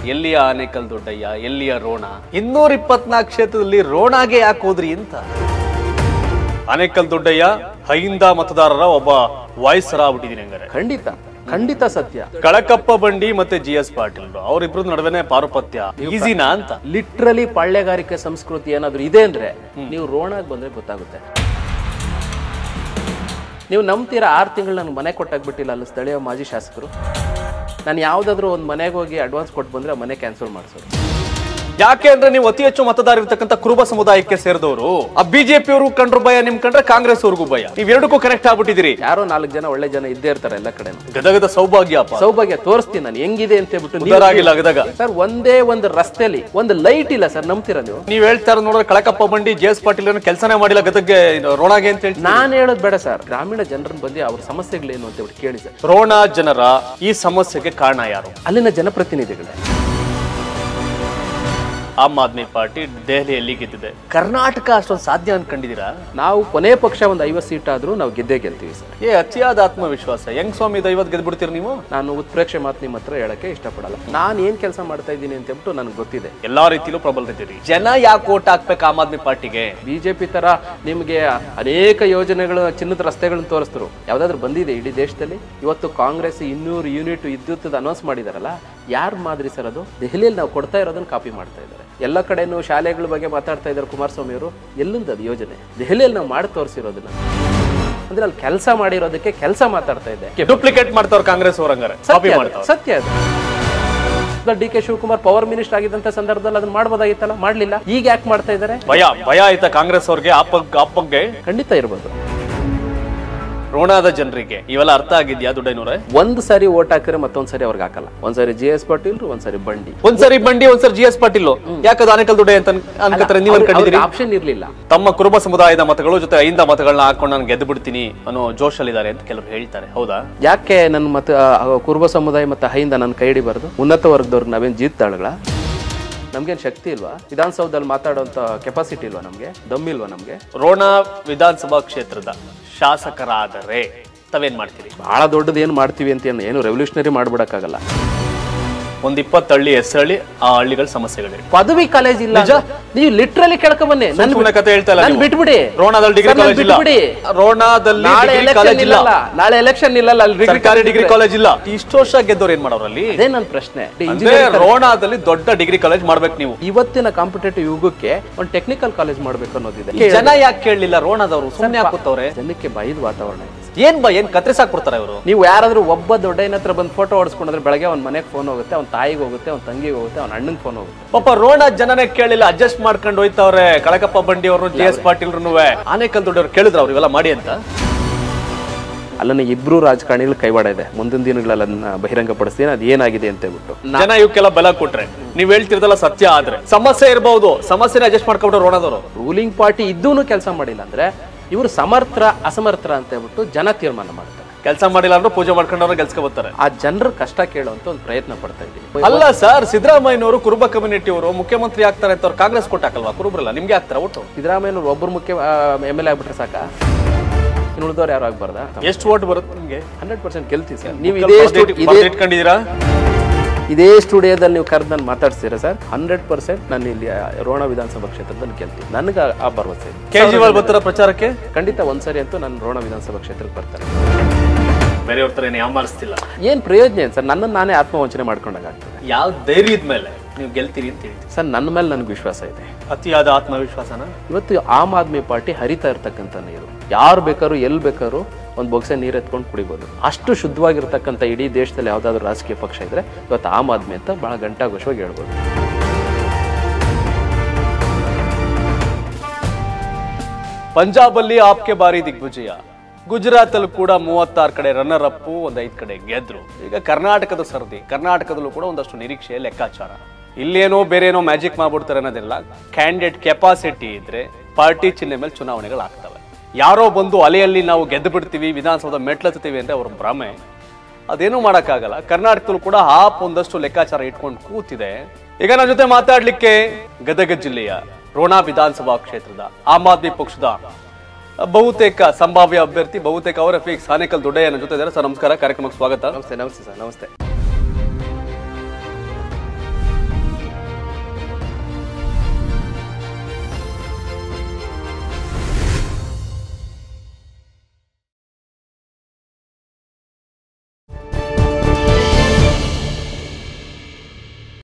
ಎಲ್ಲಿಯ ಆನೇಕಲ್ ದೊಡ್ಡಯ್ಯ ಎಲ್ಲಿಯ ರೋಣ ಇನ್ನೂರ ಇಪ್ಪತ್ನಾಲ್ಕು ಕ್ಷೇತ್ರದಲ್ಲಿ ರೋಣಾಗೆ ಯಾಕೆ ಹೋದ್ರಿ ಅಂತ ಆನೇಕಲ್ ದೊಡ್ಡಯ್ಯ ಹೈಂದ ಮತದಾರರ ಒಬ್ಬ ವಾಯ್ಸ್ ಆಗ್ಬಿಟ್ಟಿದೀನಿ ಹಂಗಾರೆ ಖಂಡಿತ ಖಂಡಿತ ಸತ್ಯ ಕಳಕಪ್ಪ ಬಂಡಿ ಮತ್ತೆ ಜಿ ಎಸ್ ಪಾಟೀಲ್ ಅವರಿಬ್ರು ನಡುವೆನೆ ಪಾರುಪತ್ಯ ಈಸಿನಾ ಅಂತ ಲಿಟ್ರಲಿ ಪಾಳ್ಯಗಾರಿಕೆ ಸಂಸ್ಕೃತಿ ಏನಾದ್ರು ಇದೆ ಅಂದ್ರೆ ನೀವು ರೋಣಾಗ್ ಬಂದ್ರೆ ಗೊತ್ತಾಗುತ್ತೆ ನೀವು ನಂಬ್ತೀರಾ ಆರು ತಿಂಗಳು ನನಗೆ ಮನೆ ಕೊಟ್ಟಾಗ್ಬಿಟ್ಟಿಲ್ಲ ಅಲ್ಲಿ ಸ್ಥಳೀಯ ಮಾಜಿ ಶಾಸಕರು ನಾನು ಯಾವುದಾದ್ರೂ ಒಂದು ಮನೆಗೆ ಹೋಗಿ ಅಡ್ವಾನ್ಸ್ ಕೊಟ್ಟು ಬಂದ್ರೆ ಆ ಮನೆ ಕ್ಯಾನ್ಸಲ್ ಮಾಡಿಸೋರು ಯಾಕೆ ಅಂದ್ರೆ ನೀವು ಅತಿ ಹೆಚ್ಚು ಮತದಾರ ಇರ್ತಕ್ಕಂಥ ಕುರುಬ ಸಮುದಾಯಕ್ಕೆ ಸೇರಿದವರು ಆ ಬಿಜೆಪಿ ಅವರು ಕಂಡ್ರು ಭಯ ನಿಮ್ ಕಂಡ್ರೆ ಕಾಂಗ್ರೆಸ್ ಅವ್ರಿಗೂ ಭಯ ನೀವ್ ಎರಡಕ್ಕೂ ಕನೆಕ್ಟ್ ಆಗ್ಬಿಟ್ಟಿದ್ದೀರಿ ಯಾರೋ ನಾಲ್ಕು ಜನ ಒಳ್ಳೆ ಜನ ಇದ್ದೇ ಇರ್ತಾರೆ ಎಲ್ಲ ಕಡೆ ಗದಗದ ಸೌಭಾಗ್ಯಪ್ಪ ಸೌಭಾಗ್ಯ ತೋರಿಸ್ತೀನಿ ನಾನು ಹೆಂಗಿದೆ ಅಂತ ಹೇಳ್ಬಿಟ್ಟು ಉದ್ಧಾರ ಆಗಿಲ್ಲ ಗದಗ ಸರ್ ಒಂದೇ ಒಂದು ರಸ್ತೆಯಲ್ಲಿ ಒಂದು ಲೈಟ್ ಇಲ್ಲ ಸರ್ ನಂಬ್ತೀರಾ ನೀವು ನೀವ್ ಹೇಳ್ತಾ ಇರೋದು ನೋಡಿದ್ರೆ ಕಳಕಪ್ಪ ಬಂಡಿ ಜೆ ಎಸ್ ಪಾಟೀಲ್ ಏನು ಕೆಲಸನೇ ಮಾಡಿಲ್ಲ ಗದಗ್ಗೆ ಇದು ರೋಣಾಗೆ ಅಂತ ಹೇಳಿ ನಾನು ಹೇಳೋದು ಬೇಡ ಸರ್ ಗ್ರಾಮೀಣ ಜನರನ್ನ ಬಂದು ಅವ್ರ ಸಮಸ್ಯೆಗಳೇನು ಅಂತ ಹೇಳ್ಬಿಟ್ಟು ಕೇಳಿ ಸರ್ ರೋಣ ಜನರ ಈ ಸಮಸ್ಯೆಗೆ ಕಾರಣ ಯಾರು ಅಲ್ಲಿನ ಜನಪ್ರತಿನಿಧಿಗಳೇ ಆಮ್ ಆದ್ಮಿ ಪಾರ್ಟಿ ದೆಹಲಿಯಲ್ಲಿ ಗೆದ್ದಿದೆ ಕರ್ನಾಟಕ ಅಷ್ಟೊಂದು ಸಾಧ್ಯ ಅನ್ಕೊಂಡಿದೀರಾ ನಾವು ಕೊನೆ ಪಕ್ಷ ಒಂದು ಐವತ್ತು ಸೀಟ್ ಆದ್ರೂ ನಾವು ಗೆದ್ದೇ ಗೆಲ್ತೀವಿ ಸರ್ ಏ ಅತಿಯಾದ ಆತ್ಮವಿಶ್ವಾಸ ಹೆಂಗ್ ಸ್ವಾಮಿ ಐವತ್ ಗೆದ್ಬಿಡ್ತೀರಿ ನೀವು ನಾನು ಉತ್ಪ್ರೇಕ್ಷೆ ಮಾತು ನಿಮ್ಮ ಹತ್ರ ಹೇಳಕ್ಕೆ ಇಷ್ಟಪಡಲ್ಲ ನಾನು ಏನ್ ಕೆಲಸ ಮಾಡ್ತಾ ಇದ್ದೀನಿ ಅಂತ ಹೇಳ್ಬಿಟ್ಟು ನನಗೆ ಗೊತ್ತಿದೆ ಎಲ್ಲಾ ರೀತಿಲೂ ಪ್ರಬಲರಿದ್ದೀರಿ ಜನ ಯಾಕೆ ಓಟ್ ಹಾಕ್ಬೇಕು ಆಮ್ ಆದ್ಮಿ ಪಾರ್ಟಿಗೆ ಬಿಜೆಪಿ ತರ ನಿಮಗೆ ಅನೇಕ ಯೋಜನೆಗಳು ಚಿನ್ನದ ರಸ್ತೆಗಳನ್ನ ತೋರಿಸ್ತರು ಯಾವ್ದಾದ್ರು ಬಂದಿದೆ ಇಡೀ ದೇಶದಲ್ಲಿ ಇವತ್ತು ಕಾಂಗ್ರೆಸ್ ಇನ್ನೂರು ಯೂನಿಟ್ ವಿದ್ಯುತ್ ಅನೌನ್ಸ್ ಮಾಡಿದಾರಲ್ಲ ಯಾರ್ ಮಾದರಿ ಸರ್ ಅದು ದೆಹಲಿಯಲ್ಲಿ ನಾವು ಕೊಡ್ತಾ ಇರೋದನ್ನ ಕಾಪಿ ಮಾಡ್ತಾ ಇದ್ದಾರೆ ಎಲ್ಲ ಕಡೆನೂ ಶಾಲೆಗಳ ಬಗ್ಗೆ ಮಾತಾಡ್ತಾ ಇದ್ದಾರೆ ಕುಮಾರಸ್ವಾಮಿ ಅವರು ಎಲ್ಲಿಂದ ಅದು ಯೋಜನೆ ದೆಹಲಿಯಲ್ಲಿ ನಾವು ಮಾಡಿ ತೋರಿಸಿರೋದನ್ನ ಅಂದ್ರೆ ಅಲ್ಲಿ ಕೆಲಸ ಮಾಡಿರೋದಕ್ಕೆ ಕೆಲಸ ಮಾತಾಡ್ತಾ ಇದ್ದೆ ಡೂಪ್ಲಿಕೇಟ್ ಮಾಡ್ತಾವ್ರ ಕಾಂಗ್ರೆಸ್ ಅವ್ರಂಗಾರೆ ಕಾಪಿ ಸತ್ಯ ಅದು, ಮಾಡ್ತಾವ್ರ ಸತ್ಯ ಅದು D K Shivakumar power minister ಆಗಿದ್ದಂತ ಸಂದರ್ಭದಲ್ಲಿ ಅದನ್ನ ಮಾಡ್ಬೋದಾಗಿತ್ತಲ್ಲ ಮಾಡ್ಲಿಲ್ಲ ಈಗ ಯಾಕೆ ಮಾಡ್ತಾ ಇದ್ದಾರೆ ಭಯ ಭಯ ಆಯ್ತಾ ಕಾಂಗ್ರೆಸ್ ಅವ್ರಿಗೆ ಆಪಗ್ ಆಪಗ್ಗೆ ಖಂಡಿತ ಇರ್ಬೋದು ರೋಣಾದ ಜನರಿಗೆ ಇವೆಲ್ಲ ಅರ್ಥ ಆಗಿದ್ಯಾ ದುಡ್ಡೈನೂರ ಒಂದ್ ಸಾರಿ ಓಟ್ ಹಾಕಿದ್ರೆ ಮತ್ತೊಂದ್ ಸಾರಿ ಅವ್ರಿಗೆ ಹಾಕಲ್ಲ ಒಂದ್ ಸಾರಿ ಜಿ ಎಸ್ ಪಾಟೀಲ್ ಒಂದ್ ಸಾರಿ ಬಂಡಿ ಒಂದ್ಸರಿ ಬಂಡಿ ಒಂದ್ಸರಿ ಜಿ ಎಸ್ ಪಾಟೀಲ್ ಯಾಕದ ಆನೇಕಲ್ ದುಡ್ಡೆ ಅಂತ ಅನ್- ಅನ್ಕೋತಾರೆ ನೀವು ಅನ್ಕೊಂಡಿದ್ದೀರಿ ಆಪ್ಷನ್ ಇರ್ಲಿಲ್ಲ ತಮ್ಮ ಕುರುಬ ಸಮುದಾಯದ ಮತಗಳು ಜೊತೆ ಐದ ಮತಗಳನ್ನ ಹಾಕೊಂಡು ನಾನು ಗೆದ್ದು ಬಿಡ್ತೀನಿ ಅನ್ನೋ ಜೋಶಲ್ಲಿದ್ದಾರೆ ಅಂತ ಕೆಲವರು ಹೇಳ್ತಾರೆ ಹೌದಾ ಯಾಕೆ ನನ್ನ ಮತ ಆ, ಕುರುಬ ಸಮುದಾಯ ಮತ್ತೆ ಹೈಂದ ನನ್ನ ಕೈ ಹಿಡಿಬಾರ್ದು ಉನ್ನತ ವರ್ಗದವ್ರಿಗೆ ನಾವೇನ್ ಜೀತಾಳುಗಳ ನಮ್ಗೇನ್ ಶಕ್ತಿ ಇಲ್ವಾ ವಿಧಾನಸೌಧದಲ್ಲಿ ಮಾತಾಡೋಂಥ ಕೆಪಾಸಿಟಿ ಇಲ್ವಾ ನಮ್ಗೆ ದಮ್ ಇಲ್ವಾ ನಮ್ಗೆ ರೋಣ ವಿಧಾನಸಭಾ ಕ್ಷೇತ್ರದ ಶಾಸಕರಾದರೆ ತಾವೇನ್ ಮಾಡ್ತೀರಿ ಬಹಳ ದೊಡ್ಡದು ಏನ್ ಮಾಡ್ತೀವಿ ಅಂತ ಏನು- ಏನು ರೆವಲ್ಯೂಷನರಿ ಮಾಡ್ಬಿಡಕ್ಕಾಗಲ್ಲ ಒಂದ್ ಇಪ್ಪತ್ತು ಹಳ್ಳಿ ಹೆಸರಳ್ಳಿ ಆ ಹಳ್ಳಿಗಳ ಸಮಸ್ಯೆಗಳಿವೆ ಪದವಿ ಕಾಲೇಜ್ ಇಲ್ಲ ನಿಜ? ನೀವು ಲಿಟ್ರಲಿ ಕೇಳ್ಕೊಂಬನ್ನಿ ನನ್ ಸುಮ್ನೆ ಕತೆ ಹೇಳ್ತಾ ಇಲ್ಲ ನನ್ ನೀವು. ಬಿಟ್ಬಿಡಿ ರೋಣಾದಲ್ಲಿ ಡಿಗ್ರಿ ಸರ್, ನನ್ ಕಾಲೇಜ್ ಇಲ್ಲ ಬಿಟ್ಬಿಡಿ. ರೋಣಾದಲ್ಲಿ ನಾಳೆ ಡಿಗ್ರಿ ಎಲೆಕ್ಷನ್ ಕಾಲೇಜ್ ಇಲ್ಲ ಇಲ್ಲಲ್ಲ ನಾಳೆ ಎಲೆಕ್ಷನ್ ಇಲ್ಲಲ್ಲ ಅಲ್ಲಿ degree ಸರ್ಕಾರಿ ಡಿಗ್ರಿ ಕಾಲೇಜ್ ಇಲ್ಲ ಇಷ್ಟು ವರ್ಷ ಗೆದ್ದವ್ರು ಏನ್ ಮಾಡೋರಲ್ಲಿ ಅದೇ ನನ್ನ ಪ್ರಶ್ನೆ ಅಂದ್ರೆ ರೋಣಾದಲ್ಲಿ ದೊಡ್ಡ ಡಿಗ್ರಿ ಕಾಲೇಜ್ ಮಾಡ್ಬೇಕು ನೀವು ಇವತ್ತಿನ ಕಾಂಪಿಟೇಟಿವ್ ಯುಗಕ್ಕೆ ಒಂದು ಟೆಕ್ನಿಕಲ್ ಕಾಲೇಜ್ ಮಾಡ್ಬೇಕು ಅನ್ನೋದಿದೆ ಈ ಜನ ಯಾಕೆ ಕೇಳಲಿಲ್ಲ ರೋಣಾದವರು ಸುಮ್ಮನೆ ಹಾಕುತ್ತವ್ರೆ ಜನಕ್ಕೆ ಭಯದ ವಾತಾವರಣ ಇದೆ ಏನ್ ಬಾ ಏನ್ ಕತ್ರಿಸಾಕ್ಬಿಡ್ತಾರೆ ಅವರು ನೀವು ಯಾರಾದ್ರೂ ಒಬ್ಬ ದೊಡ್ಡಯ್ಯನ ಹತ್ರ ಬಂದು ಫೋಟೋ ಹೊಡ್ಸ್ಕೊಂಡ್ರೆ ಬೆಳಗ್ಗೆ ಅವ್ನ ಮನೆಗೆ ಫೋನ್ ಹೋಗುತ್ತೆ ಅವ್ನ ತಾಯಿಗೆ ಹೋಗುತ್ತೆ ಅವ್ನ ತಂಗಿಗೆ ಹೋಗುತ್ತೆ ಅವ್ನ ಅಣ್ಣಂಗೆ ಫೋನ್ ಹೋಗುತ್ತೆ ಪಾಪ ರೋಣ ಜನನೇ ಕೇಳಿಲ್ಲ ಅಡ್ಜಸ್ಟ್ ಮಾಡ್ಕೊಂಡು ಹೋಯ್ತವ್ರೆ ಕಳಕಪ್ಪ ಬಂಡಿ ಅವರು ಜಿ ಎಸ್ ಪಾಟೀಲ್ ಆನೇಕಲ್ ದುಡ್ಡವ್ರು ಕೇಳಿದ್ರು ಅವ್ರು ಇವೆಲ್ಲ ಮಾಡಿ ಅಂತ ಅಲ್ಲನ್ನ ಇಬ್ರು ರಾಜಕಾರಣಿಗಳು ಕೈವಾಡ ಇದೆ ಮುಂದಿನ ದಿನಗಳಲ್ಲಿ ಅದನ್ನ ಬಹಿರಂಗಪಡಿಸ್ತೀನಿ ಅದು ಏನಾಗಿದೆ ಅಂತ ಹೇಳ್ಬಿಟ್ಟು ಜನ ಇವಕ್ಕೆಲ್ಲ ಬೆಲ ಕೊಟ್ರೆ ನೀವ್ ಹೇಳ್ತಿರೋದಲ್ಲ ಸತ್ಯ ಆದ್ರೆ ಸಮಸ್ಯೆ ಇರಬಹುದು ಸಮಸ್ಯೆನ ಅಡ್ಜಸ್ಟ್ ಮಾಡ್ಕೊಂಡ್ರೆ ರೋಣದವರು ರೂಲಿಂಗ್ ಪಾರ್ಟಿ ಇದ್ದೂ ಕೆಲಸ ಮಾಡಿಲ್ಲ ಅಂದ್ರೆ ಇವರು ಸಮರ್ಥ ಅಸಮರ್ಥ ಅಂತ ಹೇಳ್ಬಿಟ್ಟು ಜನ ತೀರ್ಮಾನ ಮಾಡ್ತಾರೆ ಕೆಲಸ ಮಾಡಿಲ್ಲ ಅಂದ್ರೆ ಪೂಜೆ ಮಾಡ್ಕೊಂಡವ್ರು ಗೆಲ್ಸ್ಕೊ ಬರ್ತಾರೆ ಆ ಜನರ ಕಷ್ಟ ಕೇಳುವಂತ ಒಂದು ಪ್ರಯತ್ನ ಪಡ್ತಾ ಇದ್ದೀನಿ ಅಲ್ಲ ಸರ್ ಸಿದ್ದರಾಮಯ್ಯನವರು ಕುರುಬ ಕಮ್ಯುನಿಟಿ ಅವರು ಮುಖ್ಯಮಂತ್ರಿ ಆಗ್ತಾರೆ ಅಂತ ಅವ್ರು ಕಾಂಗ್ರೆಸ್ ಕೊಟ್ಟಾಕಲ್ವಾ ಕುರುಬ್ರಲ್ಲ ನಿಮ್ಗೆ ಆಗ್ತಾರ ಒಟ್ಟು ಸಿದ್ದರಾಮಯ್ಯನವ್ರು ಒಬ್ಬರು ಮುಖ್ಯ ಎಮ್ ಎಲ್ ಎ ಆಗ್ಬಿಟ್ರೆ ಸಾಕ ಇನ್ನು ಉಳಿದವ್ರು ಯಾರು ಆಗ್ಬಾರ್ದಾ ಎಷ್ಟು ಓಟ್ ಬರುತ್ತೆ ನಿಮ್ಗೆ ಹಂಡ್ರೆಡ್ ಪರ್ಸೆಂಟ್ ಗೆಲ್ತೀವಿ ಸರ್ ನೀವು ಇದೇ stu- ಇದೇ ಇಟ್ಕೊಂಡಿದ್ದೀರಾ ಇದೇ ಸ್ಟುಡಿಯೋದಲ್ಲಿ ನೀವು ಕರೆದು ನಾನು ಮಾತಾಡ್ತೀರಾ ಸರ್ ಹಂಡ್ರೆಡ್ ಪರ್ಸೆಂಟ್ ನಾನು ಇಲ್ಲಿ ಆ, ರೋಣ ವಿಧಾನಸಭಾ ಕ್ಷೇತ್ರದಲ್ಲಿ ಗೆಲ್ತೀನಿ ನನಗೆ ಆ- ಆ ಭರವಸೆ ಇದೆ ಕೇಜ್ರಿವಾಲ್ ಬರ್ತಾರ ಪ್ರಚಾರಕ್ಕೆ ಖಂಡಿತ ಒಂದ್ಸರಿ ಅಂತೂ ನಾನು ರೋಣ ವಿಧಾನಸಭಾ ಕ್ಷೇತ್ರಕ್ಕೆ ಬರ್ತಾರೆ ಬೇರೆಯವ್ರ ತರ ಏನು ಯಾಮಾರಿಸ್ತಿಲ್ಲ ಏನು ಪ್ರಯೋಜನ ಏನು ಸರ್ ನನ್ನನ್ನು ನಾನೇ ಆತ್ಮವಂಚನೆ ಮಾಡ್ಕೊಂಡಾಗ್ತದೆ ಯಾವ ಧೈರ್ಯದ ಮೇಲೆ ನೀವು ಗೆಲ್ತೀರಿ ಅಂತ ಹೇಳ್ತೀವಿ ಸರ್ ನನ್ನ ಮೇಲೆ ನನಗೆ ವಿಶ್ವಾಸ ಇದೆ ಅತಿಯಾದ ಆತ್ಮವಿಶ್ವಾಸನ ಇವತ್ತು ಆಮ್ ಆದ್ಮಿ ಪಾರ್ಟಿ ಹರಿತಾ ಇರ್ತಕ್ಕಂಥ ನೀರು ಯಾರು ಬೇಕಾದ್ರೂ ಎಲ್ಲಿ ಬೇಕಾದ್ರೂ ಒಂದು ಬೊಕ್ಸೆ ನೀರು ಎತ್ಕೊಂಡು ಕುಡಿಬೋದು ಅಷ್ಟು ಶುದ್ಧವಾಗಿರ್ತಕ್ಕಂಥ ಇಡೀ ದೇಶದಲ್ಲಿ ಯಾವುದಾದ್ರೂ ರಾಜಕೀಯ ಪಕ್ಷ ಇದ್ರೆ ಇವತ್ತು ಆಮ್ ಆದ್ಮಿ ಅಂತ ಬಹಳ ಗಂಟಾಘೋಷವಾಗಿ ಹೇಳ್ಬೋದು ಪಂಜಾಬಲ್ಲಿ ಆಪ್ಕೆ ಬಾರಿ ದಿಗ್ವಿಜಯ ಗುಜರಾತ್ ಅಲ್ಲೂ ಕೂಡ ಮೂವತ್ತಾರು ಕಡೆ ರನ್ನರ್ ಅಪ್ ಒಂದ್ ಐದ್ ಕಡೆ ಗೆದ್ರು ಈಗ ಕರ್ನಾಟಕದ ಸರದಿ ಕರ್ನಾಟಕದಲ್ಲೂ ಕೂಡ ಒಂದಷ್ಟು ನಿರೀಕ್ಷೆ ಲೆಕ್ಕಾಚಾರ ಇಲ್ಲೇನೋ ಬೇರೇನೋ ಮ್ಯಾಜಿಕ್ ಮಾಡ್ಬಿಡ್ತಾರೆ ಅನ್ನೋದಿಲ್ಲ ಕ್ಯಾಂಡಿಡೇಟ್ ಕೆಪಾಸಿಟಿ ಇದ್ರೆ ಪಾರ್ಟಿ ಚಿಹ್ನೆ ಮೇಲೆ ಚುನಾವಣೆಗಳು ಆಗ್ತವೆ ಯಾರೋ ಬಂದು ಅಲೆಯಲ್ಲಿ ನಾವು ಗೆದ್ದು ಬಿಡ್ತೀವಿ ವಿಧಾನಸೌಧ ಮೆಟ್ಲತ್ತೀವಿ ಅಂದ್ರೆ ಅವ್ರ ಭ್ರಮೆ ಅದೇನೂ ಮಾಡೋಕ್ಕಾಗಲ್ಲ ಕರ್ನಾಟಕದಲ್ಲೂ ಕೂಡ ಆಪ್ ಒಂದಷ್ಟು ಲೆಕ್ಕಾಚಾರ ಇಟ್ಕೊಂಡು ಕೂತಿದೆ ಈಗ ನನ್ನ ಜೊತೆ ಮಾತಾಡ್ಲಿಕ್ಕೆ ಗದಗ ಜಿಲ್ಲೆಯ ರೋಣಾ ವಿಧಾನಸಭಾ ಕ್ಷೇತ್ರದ ಆಮ್ ಆದ್ಮಿ ಪಕ್ಷದ ಬಹುತೇಕ ಸಂಭಾವ್ಯ ಅಭ್ಯರ್ಥಿ ಬಹುತೇಕ ಅವರ ಫಿಕ್ಸ್ ಆನೇಕಲ್ ದೊಡ್ಡಯ್ಯನ ಜೊತೆ ಇದ್ದಾರೆ ಸರ್ ನಮಸ್ಕಾರ ಕಾರ್ಯಕ್ರಮಕ್ಕೆ ಸ್ವಾಗತ ನಮಸ್ತೆ ನಮಸ್ತೆ ಸರ್ ನಮಸ್ತೆ